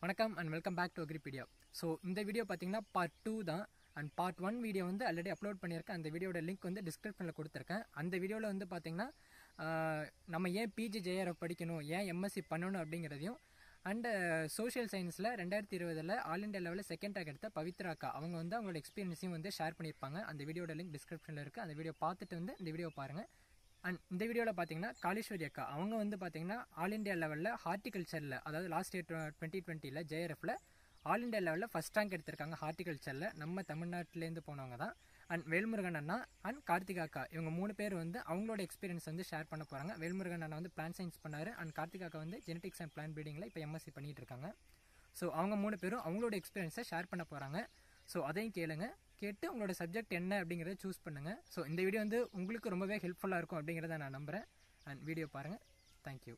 வணக்கம் and welcome back to Agripedia so இந்த video பார்த்தீங்கன்னா பார்ட் டூ தான் அண்ட் பார்ட் ஒன் வீடியோ வந்து ஆல்ரெடி அப்லோட் பண்ணியிருக்கேன் அந்த வீடியோட லிங்க் வந்து டிஸ்கிரிப்ஷனில் கொடுத்துருக்கேன் அந்த வீடியோவில் வந்து பார்த்தீங்கன்னா ஆஹ், நம்ம ஏன் பிஜி ஜேஆர்எஃப் படிக்கணும் ஏன் எம்எஸ்சி பண்ணணும் அப்படிங்கிறதையும் அண்டு சோஷியல் சயின்ஸில் ரெண்டாயிரத்தி இருபதில் ஆல் இண்டியா லெவலில் செகண்ட் ரேங்க் எடுத்த பவித்ரா அக்கா அவங்க வந்து அவங்களோட எக்ஸ்பீரியன்ஸையும் வந்து ஷேர் பண்ணியிருப்பாங்க அந்த வீடியோட லிங்க் டிஸ்கிரிப்ஷனில் இருக்குது அந்த வீடியோ பார்த்துட்டு வந்து இந்த வீடியோ பாருங்கள் அண்ட் இந்த வீடியோவில் பார்த்தீங்கன்னா காளீஸ்வரி அக்கா அவங்க வந்து பார்த்தீங்கன்னா ஆல் இண்டியா லெவலில் ஹார்டிகல்ச்சரில் அதாவது லாஸ்ட் இயர் டுவெண்ட்டி டுவெண்ட்டியில் ஜேஆர்எஃப்ல ஆல் இண்டியா லெவலில் ஃபஸ்ட் ரேங்க் எடுத்திருக்காங்க ஹார்டிகல்ச்சரில் நம்ம தமிழ்நாட்டிலேருந்து போனவங்க தான் அண்ட் வேல்முருகன் அண்ணா அண்ட் கார்த்திகா அக்கா இவங்க மூணு பேர் வந்து அவங்களோட எக்ஸ்பீரியன்ஸ் வந்து ஷேர் பண்ண போகிறாங்க வேல்முருகன் அண்ணா வந்து பிளான் சயின்ஸ் பண்ணார் அண்ட் கார்த்திகா அக்கா வந்து ஜெனடிக்ஸ் அண்ட் பிளான் ப்ரீடிங்கில் இப்போ எம்எஸ்சி பண்ணிட்டு இருக்காங்க ஸோ அவங்க மூணு பேரும் அவங்களோட எக்ஸ்பீரியன்ஸை ஷேர் பண்ண போகிறாங்க ஸோ அதையும் கேளுங்க கேட்டு உங்களோட சப்ஜெக்ட் என்ன அப்படிங்கிறத சூஸ் பண்ணுங்கள் ஸோ இந்த வீடியோ வந்து உங்களுக்கு ரொம்பவே ஹெல்ப்ஃபுல்லாக இருக்கும் அப்படிங்கிறத நான் நம்புகிறேன் அண்ட் வீடியோ பாருங்கள் thank you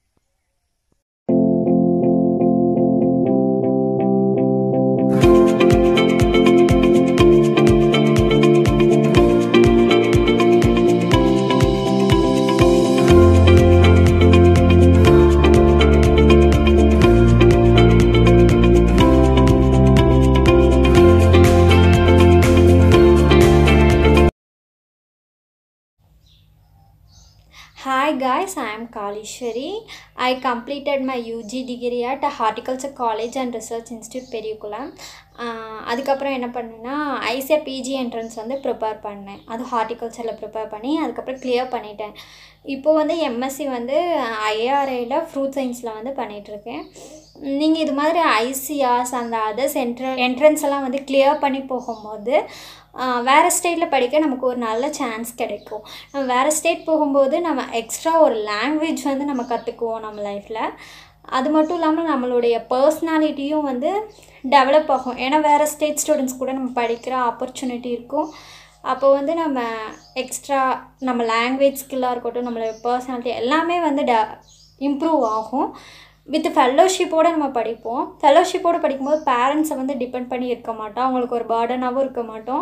Hi guys, I am Kalishwari. I completed my UG degree at Horticulture College and Research Institute Periyakulam அதுக்கப்புறம் என்ன பண்ணேன்னா ஐசியா பிஜி என்ட்ரன்ஸ் வந்து ப்ரிப்பேர் பண்ணேன் அது ஹார்டிகல்ச்சரில் ப்ரிப்பேர் பண்ணி அதுக்கப்புறம் கிளியர் பண்ணிட்டேன் இப்போ வந்து எம்எஸ்சி வந்து ஐஆர்ஐயில் ஃப்ரூட் சயின்ஸில் வந்து பண்ணிகிட்ருக்கேன் நீங்கள் இது மாதிரி ஐசிஆஸ் அந்த அதர்ஸ் என்ட்ர என்ட்ரன்ஸ் எல்லாம் வந்து கிளியர் பண்ணி போகும்போது ஆஹ் வேறு ஸ்டேட்டில் படிக்க நமக்கு ஒரு நல்ல சான்ஸ் கிடைக்கும் நம்ம வேறு ஸ்டேட் போகும்போது நம்ம எக்ஸ்ட்ரா ஒரு லாங்குவேஜ் வந்து நம்ம கற்றுக்குவோம் நம்ம லைஃப்பில் அது மட்டும் இல்லாமல் நம்மளுடைய பர்சனாலிட்டியும் வந்து டெவலப் ஆகும் ஏன்னா வேறு ஸ்டேட் ஸ்டூடெண்ட்ஸ் கூட நம்ம படிக்கிற ஆப்பர்ச்சுனிட்டி இருக்கும் அப்போ வந்து நம்ம எக்ஸ்ட்ரா நம்ம லாங்குவேஜ் ஸ்கில்லாக இருக்கட்டும் நம்மளோட பர்சனாலிட்டி எல்லாமே வந்து ட இம்ப்ரூவ் ஆகும் வித் ஃபெல்லோஷிப்போடு நம்ம படிப்போம் ஃபெல்லோஷிப்போடு படிக்கும்போது பேரண்ட்ஸை வந்து டிபெண்ட் பண்ணி இருக்க மாட்டோம் அவங்களுக்கு ஒரு பேர்டனாகவும் இருக்க மாட்டோம்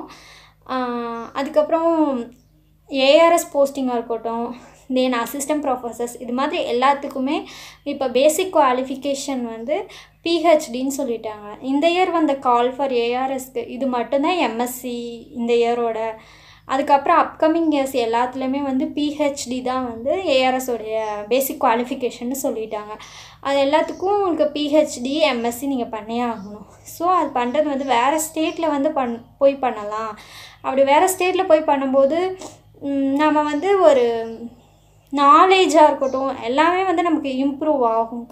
ஆஹ் அதுக்கப்புறம் ஏஆர்எஸ் போஸ்டிங்காக இருக்கட்டும் தென் அசிஸ்டன்ட் ப்ரொஃபஸர்ஸ் இது மாதிரி எல்லாத்துக்குமே இப்போ பேசிக் குவாலிஃபிகேஷன் வந்து பிஹெச்டின்னு சொல்லிட்டாங்க இந்த இயர் வந்த கால் ஃபார் ஏஆர்எஸ்க்கு இது மட்டும்தான் எம்எஸ்சி இந்த இயரோட அதுக்கப்புறம் அப்கமிங் இயர்ஸ் எல்லாத்துலேயுமே வந்து பிஹெச்டி தான் வந்து ஏஆர்எஸ் உடைய பேசிக் குவாலிஃபிகேஷன்னு சொல்லிட்டாங்க அது எல்லாத்துக்கும் உங்களுக்கு பிஹெச்டி எம்எஸ்சி நீங்கள் பண்ணியே ஆகணும் ஸோ அது பண்ணுறது வந்து வேறு ஸ்டேட்டில் வந்து பண் போய் பண்ணலாம் அப்படி வேறு ஸ்டேட்டில் போய் பண்ணும்போது ம், நம்ம வந்து ஒரு நாலேஜாக இருக்கட்டும் எல்லாமே வந்து நமக்கு இம்ப்ரூவ் ஆகும்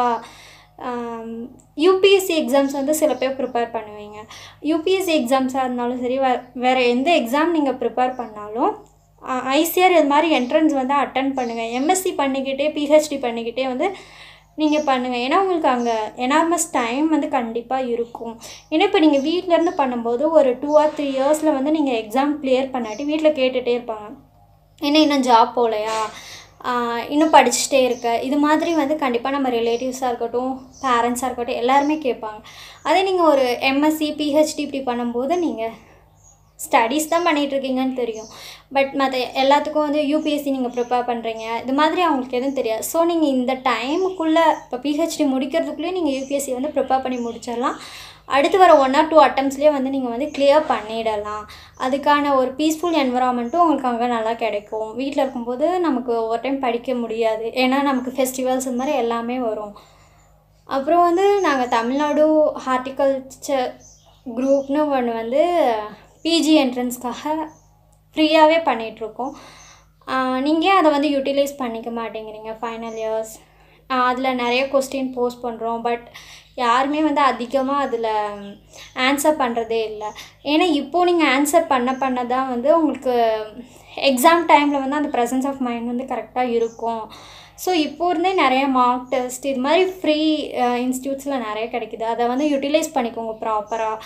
கண்டிப்பாக யூபிஎஸ்சி எக்ஸாம்ஸ் வந்து சில பேர் ப்ரிப்பேர் பண்ணுவீங்க யூபிஎஸ்சி எக்ஸாம்ஸாக இருந்தாலும் சரி வே வேறு எந்த எக்ஸாம் நீங்கள் ப்ரிப்பேர் பண்ணாலும் ஐசிஆர் இது மாதிரி என்ட்ரன்ஸ் வந்து அட்டன் பண்ணுங்கள் எம்எஸ்சி பண்ணிக்கிட்டே பிஹெச்டி பண்ணிக்கிட்டே வந்து நீங்கள் பண்ணுங்கள் ஏன்னா உங்களுக்கு அங்கே எனார்மஸ் டைம் வந்து கண்டிப்பாக இருக்கும் ஏன்னா இப்போ நீங்கள் வீட்டிலேருந்து பண்ணும்போது ஒரு டூ ஆர் த்ரீ இயர்ஸில் வந்து நீங்கள் எக்ஸாம் கிளியர் பண்ணாட்டி வீட்டில் கேட்டுகிட்டே இருப்பாங்க என்ன இன்னும் ஜாப் போகலையா ஆஹ் இன்னும் படிச்சுட்டே இருக்க இது மாதிரி வந்து கண்டிப்பாக நம்ம ரிலேட்டிவ்ஸாக இருக்கட்டும் பேரண்ட்ஸாக இருக்கட்டும் எல்லாருமே கேட்பாங்க அதே நீங்கள் ஒரு எம்எஸ்சி பிஹெச்டி இப்படி பண்ணும்போது நீங்கள் ஸ்டடீஸ் தான் பண்ணிட்டு இருக்கீங்கன்னு தெரியும் பட் மற்ற எல்லாத்துக்கும் வந்து யூபிஎஸ்சி நீங்கள் ப்ரிப்பேர் பண்ணுறீங்க இது மாதிரி அவங்களுக்கு எதுவும் தெரியாது ஸோ நீங்கள் இந்த டைமுக்குள்ளே இப்போ பிஹெச்டி முடிக்கிறதுக்குள்ளேயே நீங்கள் யூபிஎஸ்சி வந்து ப்ரிப்பேர் பண்ணி முடிச்சிடலாம் அடுத்து வர ஒன் ஆர் டூ அட்டம்ஸ்லேயே வந்து நீங்கள் வந்து கிளியர் பண்ணிடலாம் அதுக்கான ஒரு பீஸ்ஃபுல் என்வரான்மெண்ட்டும் உங்களுக்கு அங்கே நல்லா கிடைக்கும் வீட்டில் இருக்கும்போது நமக்கு ஒரு டைம் படிக்க முடியாது ஏன்னா நமக்கு ஃபெஸ்டிவல்ஸ் இந்த மாதிரி எல்லாமே வரும் அப்புறம் வந்து நாங்கள் தமிழ்நாடு ஹார்டிகல்ச்சர் குரூப்னு ஒன்று வந்து பிஜி என்ட்ரன்ஸ்க்காக ஃப்ரீயாகவே பண்ணிகிட்ருக்கோம் நீங்கள் அதை வந்து யூட்டிலைஸ் பண்ணிக்க மாட்டேங்கிறீங்க ஃபைனல் இயர்ஸ் அதில் நிறைய கொஸ்டின் போஸ்ட் பண்ணுறோம் பட் யாருமே வந்து அதிகமாக அதில் ஆன்சர் பண்ணுறதே இல்லை ஏன்னா இப்போது நீங்கள் ஆன்சர் பண்ண பண்ண தான் வந்து உங்களுக்கு எக்ஸாம் டைமில் வந்து அந்த ப்ரெசன்ஸ் ஆஃப் மைண்ட் வந்து கரெக்டாக இருக்கும் ஸோ இப்போ இருந்தே நிறைய மார்க் டெஸ்ட் இது மாதிரி ஃப்ரீ இன்ஸ்டியூட்ஸில் நிறைய கிடைக்குது அதை வந்து யூட்டிலைஸ் பண்ணிக்கோங்க ப்ராப்பராக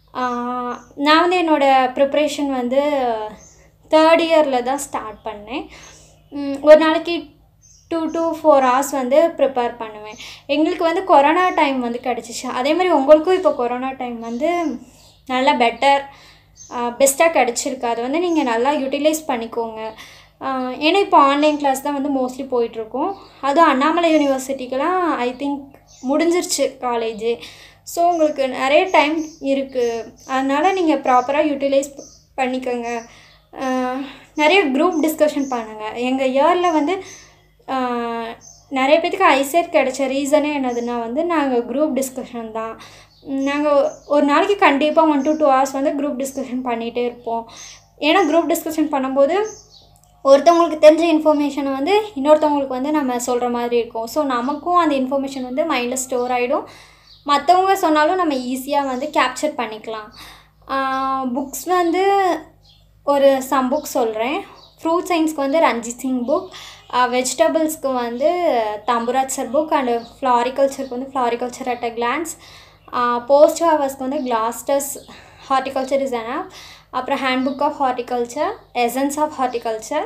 நான் வந்து என்னோடய ப்ரிப்ரேஷன் வந்து தேர்ட் இயரில் தான் ஸ்டார்ட் பண்ணேன் உம், ஒரு நாளைக்கு டூ to ஃபோர் ஹவர்ஸ் வந்து ப்ரிப்பேர் பண்ணுவேன் எங்களுக்கு வந்து கொரோனா டைம் வந்து கிடச்சிச்சு அதே மாதிரி உங்களுக்கும் இப்போ கொரோனா டைம் வந்து நல்லா பெட்டர் பெஸ்ட்டாக கிடச்சிருக்கு அதை வந்து நீங்கள் நல்லா யூட்டிலைஸ் பண்ணிக்கோங்க ஆஹ் ஏன்னா இப்போ ஆன்லைன் கிளாஸ் தான் வந்து மோஸ்ட்லி போயிட்டுருக்கோம் அதுவும் அண்ணாமலை யூனிவர்சிட்டிக்கெலாம் ஐ திங்க் முடிஞ்சிருச்சு காலேஜு ஸோ உங்களுக்கு நிறைய டைம் இருக்குது அதனால் நீங்கள் ப்ராப்பராக யூட்டிலைஸ் பண்ணிக்கோங்க ஆஹ் நிறைய குரூப் டிஸ்கஷன் பண்ணுங்கள் எங்கள் இயரில் வந்து ஆஹ் நிறைய பேத்துக்கு ஐசெட் கிடைச்ச ரீசனே என்னதுன்னா வந்து நாங்கள் குரூப் டிஸ்கஷன் தான் நாங்கள் ஒரு நாளைக்கு கண்டிப்பாக ஒன் to டூ ஹவர்ஸ் வந்து குரூப் டிஸ்கஷன் பண்ணிகிட்டே இருப்போம் ஏன்னா குரூப் டிஸ்கஷன் பண்ணும்போது ஒருத்தவங்களுக்கு தெரிஞ்ச இன்ஃபர்மேஷனை வந்து இன்னொருத்தவங்களுக்கு வந்து நம்ம சொல்கிற மாதிரி இருக்கும் ஸோ நமக்கும் அந்த இன்ஃபர்மேஷன் வந்து மைண்டில் ஸ்டோர் ஆகிடும் மற்றவங்க சொன்னாலும் நம்ம ஈஸியாக வந்து கேப்சர் பண்ணிக்கலாம் புக்ஸ் வந்து ஒரு சம் புக் சொல்கிறேன் ஃப்ரூட் சயின்ஸ்க்கு வந்து ரஞ்சித் சிங் புக் வெஜிடபிள்ஸ்க்கு வந்து தம்புராஜ் சார் புக் அண்டு ஃப்ளாரிகல்ச்சருக்கு வந்து floriculture at a glance post ஹவர்ஸ்க்கு வந்து கிளாஸ்டஸ் ஹார்டிகல்ச்சர் இஸ் அன் அப்புறம் handbook of horticulture essence of horticulture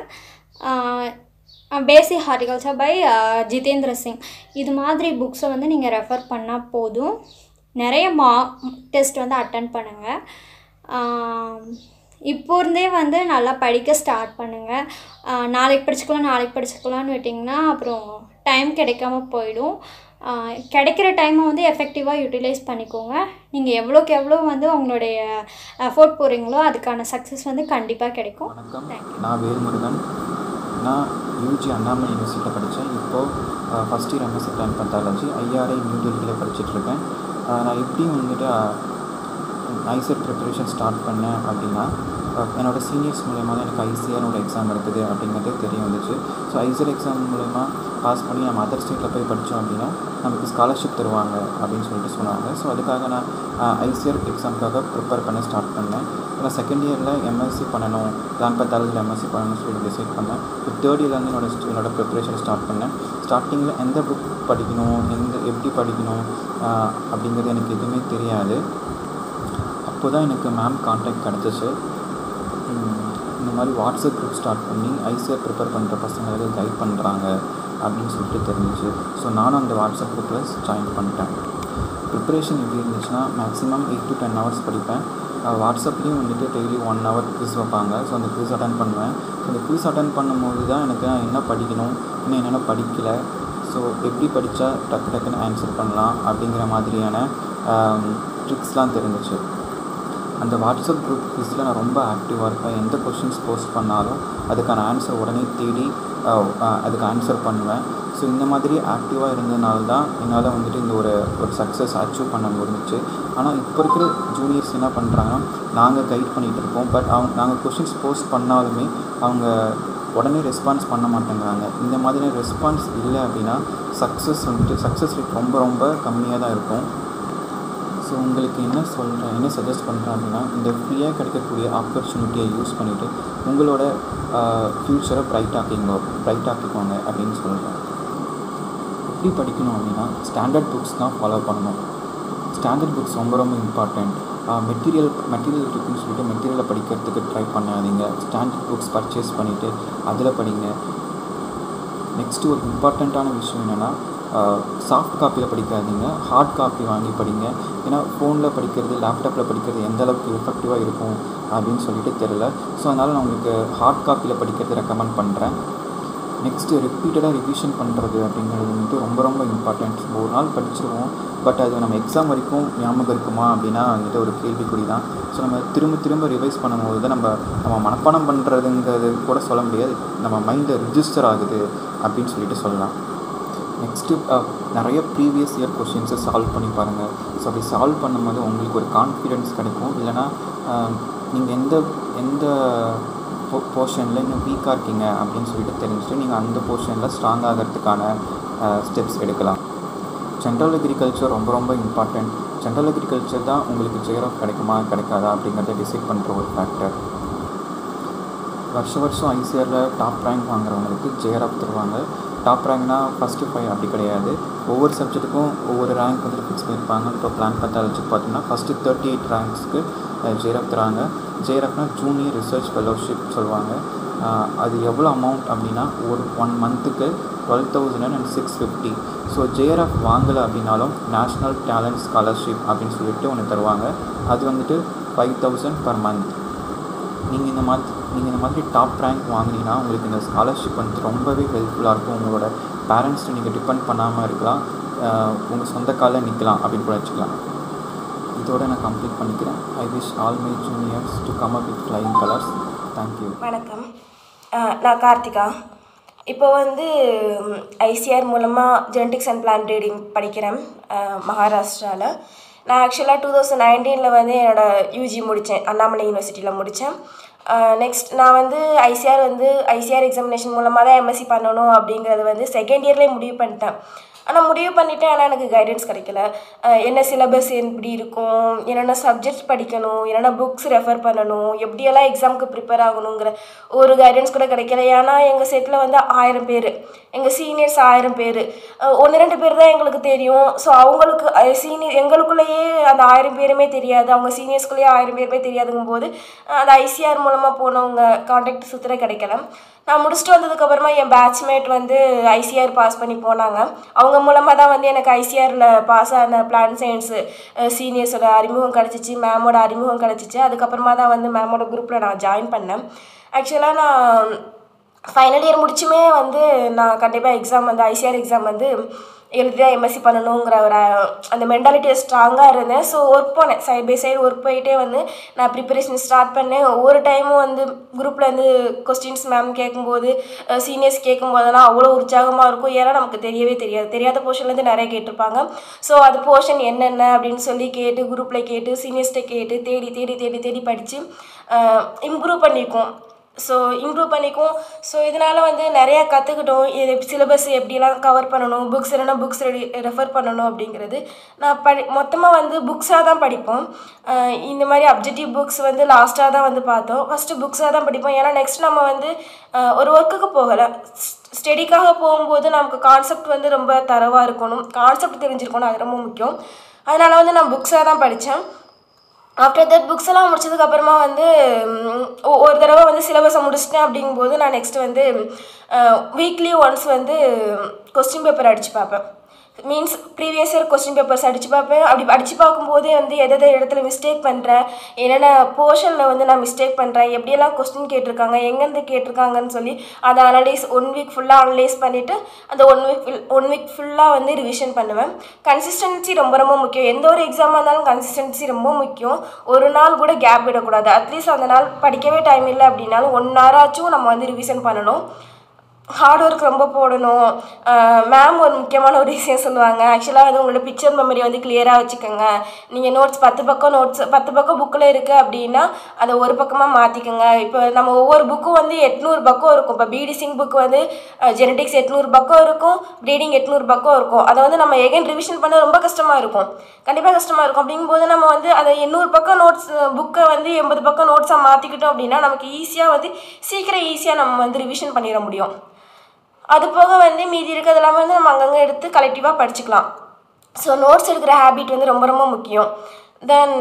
basic horticulture by Jitendra Singh இது மாதிரி புக்ஸை வந்து நீங்கள் ரெஃபர் பண்ணால் போதும் நிறைய மா டெஸ்ட் வந்து அட்டன் பண்ணுங்கள் இப்போ இருந்தே வந்து நல்லா படிக்க ஸ்டார்ட் பண்ணுங்கள் நாளைக்கு படிச்சுக்கலாம் நாளைக்கு படிச்சுக்கலாம்னு விட்டிங்கன்னா அப்புறம் டைம் கிடைக்காம போயிடும் ஆஹ் கிடைக்கிற டைமை வந்து எஃபெக்டிவாக யூட்டிலைஸ் பண்ணிக்கோங்க நீங்கள் எவ்வளோக்கு எவ்வளோ வந்து உங்களுடைய எஃபோர்ட் போடுறீங்களோ அதுக்கான சக்ஸஸ் வந்து கண்டிப்பாக கிடைக்கும் வணக்கம் Thank you. நான் வேல்முருகன் நான் யூஜி அண்ணாமலை யூனிவர்சிட்டியில் படித்தேன் இப்போது first year MSc plant pathology IARI new டெல்லியில் படிச்சிட்ருக்கேன் நான் எப்படி வந்துட்டு ஐசெட் ப்ரிப்பரேஷன் ஸ்டார்ட் பண்ணேன் அப்படின்னா அஹ், என்னோட சீனியர்ஸ் மூலயமா தான் எனக்கு ஐசிஆர்னோட எக்ஸாம் இருக்குது அப்படிங்கிறது தெரிய வந்துச்சு ஸோ ஐசிஆர் எக்ஸாம் மூலயமா பாஸ் பண்ணி நம்ம அதர் ஸ்டேட்டில் போய் படித்தோம் அப்படின்னா நமக்கு ஸ்காலர்ஷிப் தருவாங்க அப்படின்னு சொல்லிட்டு சொன்னாங்க ஸோ அதுக்காக நான் ஐசிஆர் எக்ஸாமுக்காக ப்ரிப்பேர் பண்ண ஸ்டார்ட் பண்ணேன் நான் செகண்ட் இயரில் எம்எஸ்சி பண்ணணும் பிளான் பத்தாலஜியில் எம்எஸ்சி பண்ணணும்னு சொல்லி டிசைட் பண்ணேன் இப்போ தேர்ட் இயர்லேருந்து என்னோட st- என்னோட ப்ரிப்பரேஷன் ஸ்டார்ட் பண்ணேன் ஸ்டார்டிங்கில் எந்த புக் படிக்கணும் எந்த எப்படி படிக்கணும் ஆஹ் அப்படிங்கிறது எனக்கு எதுவுமே தெரியாது அப்போ தான் எனக்கு மேம் கான்டாக்ட் கிடச்சிச்சு இந்த மாதிரி வாட்ஸ்அப் குரூப் ஸ்டார்ட் பண்ணி ஐசிஆர் ப்ரிப்பேர் பண்ணுற பசங்களுக்கு கைட் பண்ணுறாங்க அப்படின்னு சொல்லிட்டு தெரிஞ்சிச்சு ஸோ நானும் அந்த வாட்ஸ்அப் குரூப்பில் ஜாயின் பண்ணிட்டேன் ப்ரிப்பரேஷன் எப்படி இருந்துச்சுன்னா maximum eight to ten hours படிப்பேன் வாட்ஸ்அப்லேயும் வந்துட்டு டெய்லி ஒன் ஹவர் குவிஸ் வைப்பாங்க ஸோ அந்த குவிஸ் அட்டன் பண்ணுவேன் ஸோ அந்த குவிஸ் அட்டன் பண்ணும்போது தான் எனக்கு நான் என்ன படிக்கணும் இன்னும் என்னென்ன படிக்கல ஸோ எப்படி படித்தா டக்கு டக்குன்னு ஆன்சர் பண்ணலாம் அப்படிங்கிற மாதிரியான ட்ரிக்ஸ்லாம் தெரிஞ்சிச்சு அந்த வாட்ஸ்அப் குரூப் குவிஸில் நான் ரொம்ப ஆக்டிவாக இருப்பேன் எந்த கொஷின்ஸ் போஸ்ட் பண்ணாலும் அதுக்கான ஆன்சர் உடனே தேடி அஹ், அஹ், அதுக்கு ஆன்சர் பண்ணுவேன் ஸோ இந்த மாதிரி ஆக்டிவாக இருந்ததுனால தான் என்னால் வந்துட்டு இந்த ஒரு ஒரு சக்ஸஸ் அச்சீவ் பண்ண முடிஞ்சிச்சு ஆனால் இப்போ இருக்கிற ஜூனியர்ஸ் என்ன பண்ணுறாங்கன்னா நாங்கள் கைட் பண்ணிகிட்டு இருக்கோம் பட் அவங்க நாங்கள் கொஷின்ஸ் போஸ்ட் பண்ணாலுமே அவங்க உடனே ரெஸ்பான்ஸ் பண்ண மாட்டேங்கிறாங்க இந்த மாதிரியான ரெஸ்பான்ஸ் இல்லை அப்படின்னா சக்ஸஸ் வந்துட்டு சக்ஸஸ் ரேட் ரொம்ப ரொம்ப கம்மியாக தான் இருக்கும் ஸோ உங்களுக்கு என்ன சொல்கிறேன் என்ன சஜஸ்ட் பண்ணுறேன் அப்படின்னா இந்த ஃப்ரீயாக கிடைக்கக்கூடிய ஆப்பர்ச்சுனிட்டியை யூஸ் பண்ணிவிட்டு உங்களோட ஃப்யூச்சரை பிரைட் ஆக்கிங்க பிரைட் ஆக்கிக்கோங்க அப்படின்னு சொல்கிறேன் எப்படி படிக்கணும் அப்படின்னா ஸ்டாண்டர்ட் புக்ஸ் தான் ஃபாலோ பண்ணணும் ஸ்டாண்டர்ட் புக்ஸ் ரொம்ப ரொம்ப இம்பார்ட்டண்ட் மெட்டீரியல் மெட்டீரியல் இருக்குன்னு சொல்லிட்டு மெட்டீரியலை படிக்கிறதுக்கு ட்ரை பண்ணாதீங்க ஸ்டாண்டர்ட் புக்ஸ் பர்ச்சேஸ் பண்ணிவிட்டு அதில் படிங்க நெக்ஸ்ட்டு ஒரு இம்பார்ட்டண்ட்டான விஷயம் என்னென்னா சாஃப்ட் காப்பியில் படிக்காதீங்க ஹார்ட் காப்பி வாங்கி படிங்க ஏன்னா ஃபோனில் படிக்கிறது லேப்டாப்பில் படிக்கிறது எந்த அளவுக்கு எஃபெக்டிவாக இருக்கும் அப்படின்னு சொல்லிட்டு தெரில ஸோ அதனால் நான் உங்களுக்கு ஹார்ட் காப்பியில் படிக்கிறது ரெக்கமெண்ட் பண்ணுறேன் நெக்ஸ்ட்டு ரிப்பீட்டடாக ரிவிஷன் பண்ணுறது அப்படிங்கிறது வந்துட்டு ரொம்ப ரொம்ப இம்பார்ட்டண்ட் ஒரு நாள் படிச்சிருவோம் பட் அது நம்ம எக்ஸாம் வரைக்கும் ஞாபகம் இருக்குமா அப்படின்னா வந்துட்டு ஒரு கேள்விக்குறி தான் ஸோ நம்ம திரும்ப திரும்ப ரிவைஸ் பண்ணும்போது தான் நம்ம நம்ம மனப்பாடம் பண்ணுறதுங்கிறது கூட சொல்ல முடியாது நம்ம மைண்டில் ரிஜிஸ்டர் ஆகுது அப்படின்னு சொல்லிட்டு சொல்லலாம் நெக்ஸ்ட்டு நிறைய ப்ரீவியஸ் இயர் கொஷின்ஸை சால்வ் பண்ணி பாருங்கள் ஸோ அப்படி சால்வ் பண்ணும்போது உங்களுக்கு ஒரு கான்ஃபிடென்ஸ் கிடைக்கும் இல்லைனா நீங்கள் எந்த எந்த போ போர்ஷனில் இன்னும் வீக்காக இருக்கீங்க அப்படின்னு சொல்லிட்டு தெரிஞ்சுட்டு நீங்கள் அந்த போர்ஷனில் ஸ்ட்ராங் ஆகிறதுக்கான ஸ்டெப்ஸ் எடுக்கலாம் ஜென்ரல் அக்ரிகல்ச்சர் ரொம்ப ரொம்ப இம்பார்ட்டண்ட் ஜென்ரல் அக்ரிகல்ச்சர் தான் உங்களுக்கு ஜேஆர்எஃப் கிடைக்குமா கிடைக்காதா அப்படிங்கிறத டிசைட் பண்ணுற ஒரு ஃபேக்டர் வருஷ வருஷம் ஐசிஆரில் டாப் ரேங்க் வாங்குறவங்களுக்கு ஜேஆர்எஃப் தருவாங்க டாப் ரேங்க்னா ஃபஸ்ட்டு ஃபைவ் அப்படி கிடையாது ஒவ்வொரு சப்ஜெக்ட்டுக்கும் ஒவ்வொரு ரேங்க் வந்துட்டு ஃபிக்ஸ் பண்ணியிருப்பாங்க இப்போ பிளான் பத்தாலஜி பார்த்தீங்கன்னா ஃபஸ்ட்டு தேர்ட்டி எயிட் ரேங்க்ஸ்க்கு ஜேஆர்எஃப் தராங்க ஜேஆர்எஃப்னா ஜூனியர் ரிசர்ச் ஃபெலோஷிப் சொல்லுவாங்க ஆஹ் அது எவ்வளோ அமௌண்ட் அப்படின்னா ஒரு ஒன் மந்த்துக்கு twelve thousand and six fifty so JRF வாங்கலை அப்படின்னாலும் நேஷ்னல் டேலண்ட் ஸ்காலர்ஷிப் அப்படின்னு சொல்லிட்டு ஒன்று தருவாங்க அது வந்துட்டு ஃபைவ் தௌசண்ட் பர் மந்த் நீங்கள் இந்த மாதிரி நீங்கள் இந்த மாதிரி டாப் ரேங்க் வாங்கினீங்கன்னா உங்களுக்கு இந்த ஸ்காலர்ஷிப் வந்து ரொம்பவே ஹெல்ப்ஃபுல்லாக இருக்கும் உங்களோட பேரண்ட்ஸ்ட்டு நீங்கள் டிபெண்ட் பண்ணாமல் இருக்கலாம் உங்கள் சொந்த காலில் நிற்கலாம் அப்படின்னு கூட வச்சுக்கலாம் இதோட நான் கம்ப்ளீட் பண்ணிக்கிறேன் I wish all my juniors to come up with flying colours thank you வணக்கம் அஹ் நான் கார்த்திகா இப்போ வந்து ஐசிஆர் மூலமாக ஜெனடிக்ஸ் அண்ட் பிளான் ப்ரீடிங் படிக்கிறேன் மகாராஷ்டிராவில் நான் ஆக்சுவலாக டூ தௌசண்ட் நைன்டீனில் வந்து என்னோடய யூஜி முடித்தேன் அண்ணாமலை யூனிவர்சிட்டியில் முடித்தேன் நெக்ஸ்ட் நான் வந்து ஐசிஆர் வந்து ஐசிஆர் எக்ஸாமினேஷன் மூலமாக தான் எம்எஸ்சி பண்ணணும் அப்படிங்கிறது வந்து செகண்ட் இயர்லேயே முடிவு பண்ணிட்டேன் ஆனால் முடிவு பண்ணிட்டேன் ஆனால் எனக்கு கைடன்ஸ் கிடைக்கல அஹ் என்ன சிலபஸ் எப்படி இருக்கும் என்னென்ன சப்ஜெக்ட்ஸ் படிக்கணும் என்னென்ன புக்ஸ் ரெஃபர் பண்ணணும் எப்படியெல்லாம் எக்ஸாமுக்கு ப்ரிப்பேர் ஆகணுங்கிற ஒரு கைடன்ஸ் கூட கிடைக்கல ஏன்னா எங்கள் செட்டில் வந்து ஆயிரம் பேர் எங்கள் சீனியர்ஸ் ஆயிரம் பேர் ஒன்று ரெண்டு பேர் தான் எங்களுக்கு தெரியும் ஸோ அவங்களுக்கு சீனியர் எங்களுக்குள்ளேயே அந்த ஆயிரம் பேருமே தெரியாது அவங்க சீனியர்ஸ்குள்ளேயே ஆயிரம் பேருமே தெரியாதுங்கும் போது அஹ் அந்த ஐசிஆர் மூலமாக போனவங்க காண்டாக்ட் சுத்தர கிடைக்கல நான் முடிச்சுட்டு வந்ததுக்கப்புறமா என் பேட்ச்மேட் வந்து ஐசிஆர் பாஸ் பண்ணி போனாங்க அவங்க மூலமாக தான் வந்து எனக்கு ஐசிஆரில் பாஸ் ஆன பிளான் சயின்ஸு சீனியர்ஸோட அறிமுகம் கிடச்சிச்சு மேமோட அறிமுகம் கிடச்சிச்சு அதுக்கப்புறமா தான் வந்து மேமோட குரூப்பில் நான் ஜாயின் பண்ணேன் ஆக்சுவலாக நான் ஃபைனல் இயர் முடிச்சுமே வந்து நான் கண்டிப்பாக எக்ஸாம் வந்து ஐசிஆர் எக்ஸாம் வந்து எழுதி தான் எம்எஸ்சி பண்ணணுங்கிற ஒரு அஹ், அந்த மென்டாலிட்டி ஸ்ட்ராங்காக இருந்தேன் ஸோ ஒர்க் போனேன் சைட் பை சைடு ஒர்க் போயிட்டே வந்து நான் ப்ரிப்பரேஷன் ஸ்டார்ட் பண்ணேன் ஒவ்வொரு டைமும் வந்து குரூப்பில் வந்து கொஸ்டின்ஸ் மேம் கேட்கும்போது சீனியர்ஸ் கேட்கும்போதெல்லாம் அவ்வளோ உற்சாகமாக இருக்கும் ஏன்னா நமக்கு தெரியவே தெரியாது தெரியாத போர்ஷன்லேருந்து நிறைய கேட்டிருப்பாங்க ஸோ அது போர்ஷன் என்னென்ன அப்படின்னு சொல்லி கேட்டு குரூப்பில் கேட்டு சீனியர்ஸ்கிட்ட கேட்டு தேடி தேடி தேடி தேடி படித்து இம்ப்ரூவ் பண்ணியிருக்கோம் ஸோ இம்ப்ரூவ் பண்ணிக்கும் ஸோ இதனால் வந்து நிறையா கற்றுக்கிட்டோம் இது சிலபஸ் எப்படிலாம் கவர் பண்ணணும் புக்ஸ் என்னென்ன புக்ஸ் ரெடி ரெஃபர் பண்ணணும் அப்படிங்கிறது நான் படி மொத்தமாக வந்து புக்ஸாக தான் படிப்போம் அஹ் இந்த மாதிரி அப்ஜெக்டிவ் புக்ஸ் வந்து லாஸ்ட்டாக தான் வந்து பார்த்தோம் ஃபஸ்ட்டு புக்ஸாக தான் படிப்போம் ஏன்னா நெக்ஸ்ட் நம்ம வந்து அஹ் ஒரு ஒர்க்குக்கு போகலை ஸ்டடிக்காக போகும்போது நமக்கு கான்செப்ட் வந்து ரொம்ப தரவாக இருக்கணும் கான்செப்ட் தெரிஞ்சிருக்கணும் அது ரொம்ப முக்கியம் அதனால் வந்து நான் புக்ஸாக தான் படித்தேன் ஆஃப்டர் தட் புக்ஸ் எல்லாம் முடிச்சதுக்கு அப்புறமா வந்து ம், ஒ- ஒரு தடவை வந்து சிலபஸை முடிச்சிட்டேன் அப்படிங்கும்போது நான் நெக்ஸ்ட் வந்து வீக்லி ஒன்ஸ் வந்து கொஸ்டின் பேப்பர் அடித்து பார்ப்பேன் means previous year question papers அடித்து பார்ப்பேன் அப்படி அடித்து பார்க்கும்போதே வந்து எதை இடத்துல மிஸ்டேக் பண்ணுறேன் என்னென்ன போர்ஷனில் வந்து நான் மிஸ்டேக் பண்ணுறேன் எப்படியெல்லாம் கொஸ்டின் கேட்டிருக்காங்க எங்கேருந்து கேட்டிருக்காங்கன்னு சொல்லி அதை அனலைஸ் ஒன் வீக் ஃபுல்லாக அனலைஸ் பண்ணிவிட்டு அந்த ஒன் வீக் ஒன் வீக் ஃபுல்லாக வந்து ரிவிஷன் பண்ணுவேன் கன்சிஸ்டன்சி ரொம்ப ரொம்ப முக்கியம் எந்த ஒரு எக்ஸாமாக இருந்தாலும் கன்சிஸ்டன்சி ரொம்ப முக்கியம் ஒரு நாள் கூட கேப் விடக்கூடாது அட்லீஸ்ட் அந்த நாள் படிக்கவே டைம் இல்லை அப்படின்னாலும் ஒன் ஹவராச்சும் நம்ம வந்து ரிவிஷன் பண்ணணும் ஹார்ட் ஒர்க் ரொம்ப போடணும் மேம் ஒரு முக்கியமான ஒரு விஷயம் சொல்லுவாங்க ஆக்சுவலாக வந்து உங்களோட பிக்சர் மெமரி வந்து கிளியராக வச்சுக்கோங்க நீங்கள் நோட்ஸ் பத்து பக்கம் நோட்ஸ் பத்து பக்கம் புக்கில் இருக்குது அப்படின்னா அதை ஒரு பக்கமாக மாற்றிக்கோங்க இப்போ நம்ம ஒவ்வொரு புக்கும் வந்து எட்நூறு பக்கம் இருக்கும் இப்போ பிடி சிங் புக் வந்து ஜெனடிக்ஸ் எட்நூறு பக்கம் இருக்கும் ப்ரீடிங் எட்நூறு பக்கம் இருக்கும் அதை வந்து நம்ம எகைன் ரிவிஷன் பண்ண ரொம்ப கஷ்டமாக இருக்கும் கண்டிப்பாக கஷ்டமாக இருக்கும் அப்படிங்கும்போது நம்ம வந்து அதை எண்ணூறு பக்கம் நோட்ஸ் புக்கை வந்து எண்பது பக்கம் நோட்ஸாக மாற்றிக்கிட்டோம் அப்படின்னா நமக்கு ஈஸியாக வந்து சீக்கிரம் ஈஸியாக நம்ம வந்து ரிவிஷன் பண்ணிட முடியும் அது போக வந்து மீதி இருக்கிறதெல்லாம் வந்து நம்ம அங்கங்கே எடுத்து கலெக்டிவாக படிச்சுக்கலாம் ஸோ நோட்ஸ் எடுக்கிற ஹேபிட் வந்து ரொம்ப ரொம்ப முக்கியம் தென்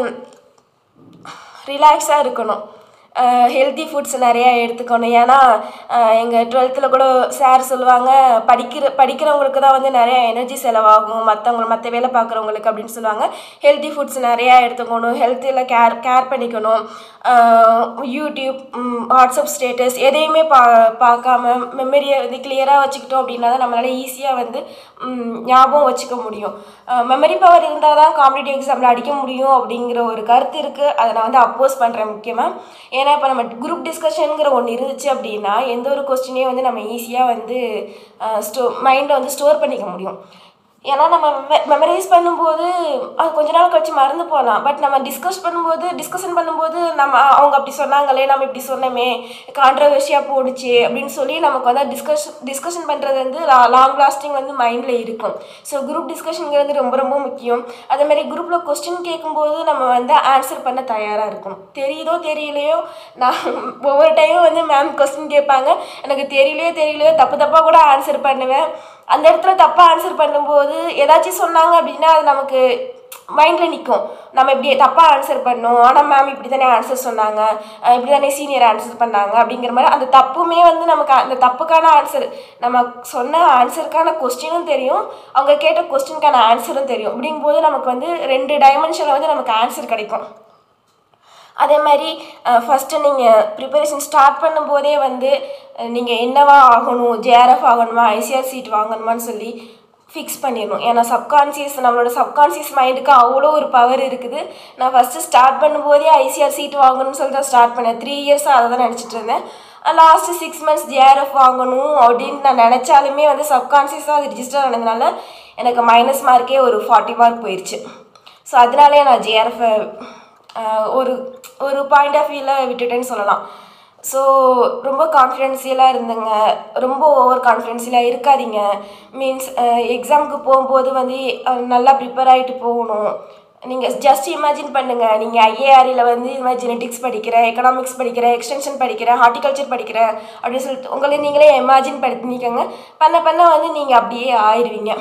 ரிலாக்ஸாக இருக்கணும் ஹெல்த்தி ஃபுட்ஸ் நிறையா எடுத்துக்கணும் ஏன்னா எங்கள் டுவெல்த்தில் கூட சார் சொல்லுவாங்க படிக்கிற படிக்கிறவங்களுக்கு தான் வந்து நிறைய எனர்ஜி செலவாகும் மற்றவங்க மற்ற வேலை பார்க்குறவங்களுக்கு அப்படின்னு சொல்லுவாங்க ஹெல்த்தி ஃபுட்ஸ் நிறையா எடுத்துக்கணும் ஹெல்த்தில் கேர் கேர் பண்ணிக்கணும் அஹ் யூடியூப் ம், வாட்ஸ்அப் ஸ்டேட்டஸ் எதையுமே பா பார்க்காம மெமரியை வந்து கிளியராக வச்சுக்கிட்டோம் அப்படின்னா தான் நம்மளால் ஈஸியாக வந்து ம், ஞாபகம் வச்சுக்க முடியும் மெமரி பவர் இருந்தால் தான் காம்படிட்டிவ் எக்ஸாமில் அடிக்க முடியும் அப்படிங்கிற ஒரு கருத்து இருக்குது அதை நான் வந்து அப்போஸ் பண்ணுறேன் முக்கியமாக ஏன்னா இப்போ நம்ம குரூப் டிஸ்கஷனுங்கிற ஒன்று இருந்துச்சு அப்படின்னா எந்த ஒரு கொஸ்டினையும் வந்து நம்ம ஈஸியாக வந்து ஸ்டோ மைண்டில் வந்து ஸ்டோர் பண்ணிக்க முடியும் ஏன்னா நம்ம மெமரைஸ் பண்ணும்போது அது கொஞ்ச நாள் கழிச்சு மறந்து போகலாம் பட் நம்ம டிஸ்கஸ் பண்ணும்போது டிஸ்கஷன் பண்ணும்போது நம்ம "ஆ, அவங்க அப்படி சொன்னாங்களே நம்ம இப்படி சொன்னோமே கான்ட்ரவர்ஷியாக போடுச்சு அப்படின்னு சொல்லி நமக்கு வந்து டிஸ்கஷ் டிஸ்கஷன் பண்ணுறது வந்து லாங் லாஸ்டிங் வந்து மைண்டில் இருக்கும் ஸோ குரூப் டிஸ்கஷனுங்கிறது ரொம்ப ரொம்ப முக்கியம் அதே மாதிரி குரூப்பில் கொஸ்டின் கேட்கும்போது நம்ம வந்து ஆன்சர் பண்ண தயாராக இருக்கும் தெரியுதோ தெரியலையோ நான் ஒவ்வொரு டைமும் வந்து மேம் கொஸ்டின் கேட்பாங்க எனக்கு தெரியலையோ தெரியலையோ தப்பு தப்பாக கூட ஆன்சர் பண்ணுவேன் அந்த இடத்துல தப்பாக ஆன்சர் பண்ணும்போது ஏதாச்சும் சொன்னாங்க அப்படின்னா அது நமக்கு மைண்டில் நிற்கும் நம்ம இப்படி தப்பாக ஆன்சர் பண்ணோம் ஆனால் மேம் இப்படி தானே ஆன்சர் சொன்னாங்க அஹ் இப்படி தானே சீனியர் ஆன்சர் பண்ணாங்க அப்படிங்கிற மாதிரி அந்த தப்புமே வந்து நமக்கு அந்த தப்புக்கான ஆன்சர் நம்ம சொன்ன ஆன்சருக்கான கொஸ்டினும் தெரியும் அவங்க கேட்ட கொஸ்டினுக்கான ஆன்சரும் தெரியும் அப்படிங்கும்போது நமக்கு வந்து ரெண்டு டைமென்ஷனில் வந்து நமக்கு ஆன்சர் கிடைக்கும் அதே மாதிரி ஃபஸ்ட்டு நீங்கள் ப்ரிப்பரேஷன் ஸ்டார்ட் பண்ணும்போதே வந்து நீங்கள் என்னவா ஆகணும் ஜேஆர்எஃப் ஆகணுமா ஐசிஆர் சீட் வாங்கணுமான்னு சொல்லி ஃபிக்ஸ் பண்ணிடணும் ஏன்னா சப்கான்சியஸ் நம்மளோட சப்கான்சியஸ் மைண்டுக்கு அவ்வளோ ஒரு பவர் இருக்குது நான் ஃபஸ்ட்டு ஸ்டார்ட் பண்ணும்போதே ஐசிஆர் சீட் வாங்கணும்னு சொல்லி தான் ஸ்டார்ட் பண்ணேன் த்ரீ இயர்ஸாக அதை தான் நினச்சிட்டு இருந்தேன் லாஸ்ட்டு சிக்ஸ் மந்த்ஸ் ஜேஆர்எஃப் வாங்கணும் அப்படின்னு நான் நினச்சாலுமே வந்து சப்கான்சியஸாக அது ரிஜிஸ்டர் ஆனதுனால எனக்கு மைனஸ் மார்க்கே ஒரு ஃபார்ட்டி மார்க் போயிடுச்சு ஸோ அதனாலே நான் ஜேஆர்எஃப் ஒரு ஒரு பாயிண்ட் ஆஃப் வியூவில் விட்டுட்டேன்னு சொல்லலாம் ஸோ ரொம்ப கான்ஃபிடென்ஷியலாக இருந்துங்க ரொம்ப ஓவர் கான்ஃபிடென்ஷியலாக இருக்காதீங்க மீன்ஸ் எக்ஸாமுக்கு போகும்போது வந்து அஹ், நல்லா ப்ரிப்பேர் ஆகிட்டு போகணும் நீங்கள் ஜஸ்ட் இமேஜின் பண்ணுங்கள் நீங்கள் ஐஏஆரியில் வந்து இது மாதிரி ஜெனட்டிக்ஸ் படிக்கிறேன் எக்கனாமிக்ஸ் படிக்கிறேன் எக்ஸ்டென்ஷன் படிக்கிறேன் ஹார்டிகல்ச்சர் படிக்கிறேன் அப்படின்னு சொல்லிட்டு உங்களை நீங்களே இமேஜின் பண்ணிக்கோங்க பண்ண பண்ண வந்து நீங்கள் அப்படியே ஆயிடுவீங்க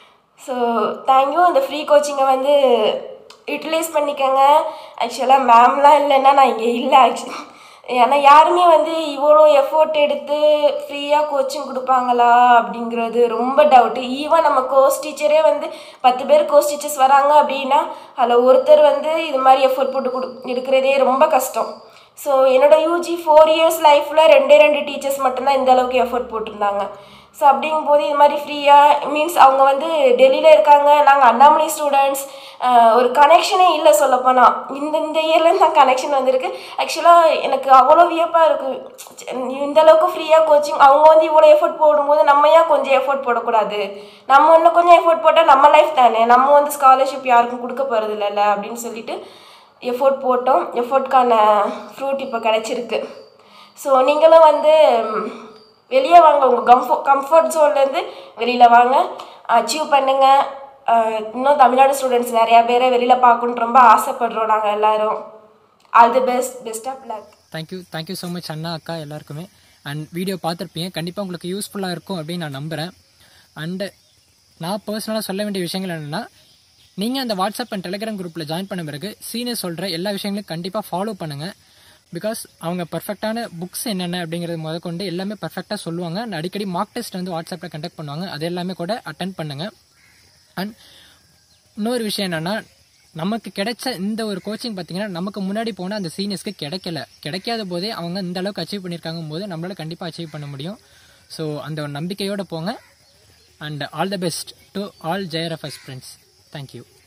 ஸோ தேங்க்யூ இந்த ஃப்ரீ கோச்சிங்கை வந்து யூட்டிலைஸ் பண்ணிக்கோங்க ஆக்சுவலாக மேம்லாம் இல்லைன்னா நான் இங்கே இல்லை ஆக்சுவலி ஏன்னா யாருமே வந்து இவ்வளோ எஃபோர்ட் எடுத்து ஃப்ரீயாக கோச்சிங் கொடுப்பாங்களா அப்படிங்கிறது ரொம்ப டவுட்டு ஈவன் நம்ம கோர்ஸ் டீச்சரே வந்து பத்து பேர் கோர்ஸ் டீச்சர்ஸ் வராங்க அப்படின்னா அதில் ஒருத்தர் வந்து இது மாதிரி எஃபோர்ட் போட்டு கொடு எடுக்கிறதே ரொம்ப கஷ்டம் ஸோ என்னோட யூஜி ஃபோர் இயர்ஸ் லைஃப்பில் ரெண்டே ரெண்டு டீச்சர்ஸ் மட்டும்தான் இந்த அளவுக்கு எஃபோர்ட் போட்டிருந்தாங்க ஸோ அப்படிங்கும்போது இது மாதிரி ஃப்ரீயாக மீன்ஸ் அவங்க வந்து டெல்லியில் இருக்காங்க நாங்கள் அண்ணாமலை ஸ்டூடெண்ட்ஸ் ஒரு கனெக்ஷனே இல்லை சொல்லப்போனால் இந்த இந்த இயர்லேருந்து தான் கனெக்ஷன் வந்திருக்கு ஆக்சுவலாக எனக்கு அவ்வளோ வியப்பாக இருக்குது இந்த அளவுக்கு ஃப்ரீயாக கோச்சிங் அவங்க வந்து இவ்வளோ எஃபோர்ட் போடும்போது நம்ம ஏன் கொஞ்சம் எஃபோர்ட் போடக்கூடாது நம்ம இன்னும் கொஞ்சம் எஃபோர்ட் போட்டால் நம்ம லைஃப் தானே நம்ம வந்து ஸ்காலர்ஷிப் யாருக்கும் கொடுக்க போகிறது இல்லைல்ல அப்படின்னு சொல்லிட்டு எஃபோர்ட் போட்டோம் எஃபோர்ட்கான ஃப்ரூட் இப்போ கிடச்சிருக்கு ஸோ நீங்களும் வந்து ம், வெளியே வாங்க உங்கள் கம்ஃபோ கம்ஃபர்ட் ஜோன்லேருந்து வெளியில் வாங்க அச்சீவ் பண்ணுங்கள் இன்னும் தமிழ்நாடு ஸ்டூடெண்ட்ஸ் நிறையா பேரை வெளியில் பார்க்கணுன்னு ரொம்ப ஆசைப்படுறோம் நாங்கள் எல்லாரும் all the best best of luck thank you thank you so much அண்ணா அக்கா எல்லாருக்குமே அண்ட் வீடியோ பார்த்துருப்பீங்க கண்டிப்பாக உங்களுக்கு யூஸ்ஃபுல்லாக இருக்கும் அப்படின்னு நான் நம்புகிறேன் அண்டு நான் பர்சனலாக சொல்ல வேண்டிய விஷயங்கள் என்னென்னா நீங்கள் அந்த வாட்ஸ்அப் அண்ட் டெலிகிராம் குரூப்பில் ஜாயின் பண்ண பிறகு சீனியர் சொல்கிற எல்லா விஷயங்களையும் கண்டிப்பாக ஃபாலோ பண்ணுங்கள் பிகாஸ் அவங்க பர்ஃபெக்டான புக்ஸ் என்னென்ன அப்படிங்கிறது முதற்கொண்டு எல்லாமே பர்ஃபெக்டாக சொல்லுவாங்க and அடிக்கடி மார்க் டெஸ்ட் வந்து வாட்ஸ்அப்பில் கண்டக்ட் பண்ணுவாங்க அது எல்லாமே கூட அட்டன் பண்ணுங்கள் அண்ட் இன்னொரு விஷயம் என்னன்னா நமக்கு கிடைச்ச இந்த ஒரு கோச்சிங் பார்த்தீங்கன்னா நமக்கு முன்னாடி போன அந்த சீனியர்ஸ்க்கு கிடைக்கல கிடைக்காத போதே அவங்க இந்த அளவுக்கு அச்சீவ் பண்ணியிருக்காங்க போது நம்மளால கண்டிப்பாக அச்சீவ் பண்ண முடியும் ஸோ அந்த ஒரு நம்பிக்கையோடு போங்க and all the best to all ஜெயரஃபஸ் ஃப்ரெண்ட்ஸ் தேங்க்யூ